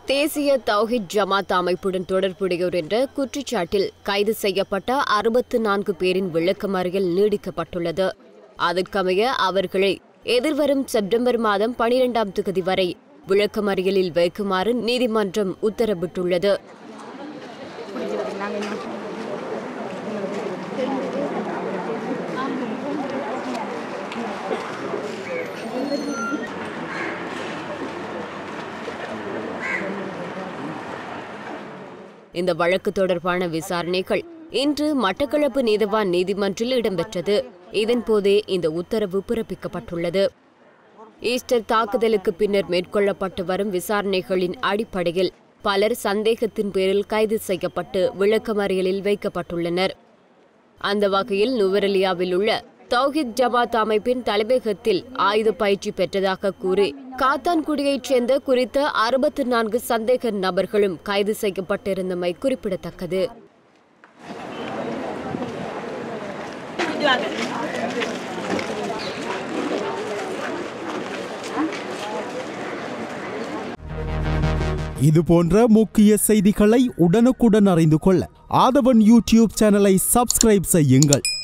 தேசிய தௌஹித் ஜமாத் அமைப்புடன் தொடர்புடையோர் என்ற குற்றச்சாட்டில் கைது செய்யப்பட்ட அறுபத்து நான்கு பேரின் விளக்கமறியல் நீடிக்கப்பட்டுள்ளது அதற்கமைய அவர்களை எதிர்வரும் செப்டம்பர் மாதம் பனிரெண்டாம் தேதி வரை விளக்கமறியலில் வைக்குமாறு நீதிமன்றம் உத்தரவிட்டுள்ளது இந்த வழக்கு தொடர்பான விசாரணைகள் இன்று மட்டக்களப்பு நீதவான் நீதிமன்றில் இடம்பெற்றது இதன்போதே இந்த உத்தரவு பிறப்பிக்கப்பட்டுள்ளது ஈஸ்டர் தாக்குதலுக்கு பின்னர் மேற்கொள்ளப்பட்டு வரும் விசாரணைகளின் அடிப்படையில் பலர் சந்தேகத்தின் பேரில் கைது செய்யப்பட்டு விளக்கமறியலில் வைக்கப்பட்டுள்ளனர் அந்த வகையில் நுவரெலியாவில் உள்ள தௌஹித் ஜமாத் அமைப்பின் தலைமையகத்தில் ஆயுத பயிற்சி பெற்றதாக கூறி காத்தான்குடியைச் சேர்ந்த குறித்த அறுபத்து நான்கு சந்தேக நபர்களும் கைது செய்யப்பட்டிருந்தமை குறிப்பிடத்தக்கது இது போன்ற முக்கிய செய்திகளை உடனுக்குடன் அறிந்து கொள்ள ஆதவன் யூடியூப் சேனலை சப்ஸ்கிரைப் செய்யுங்கள்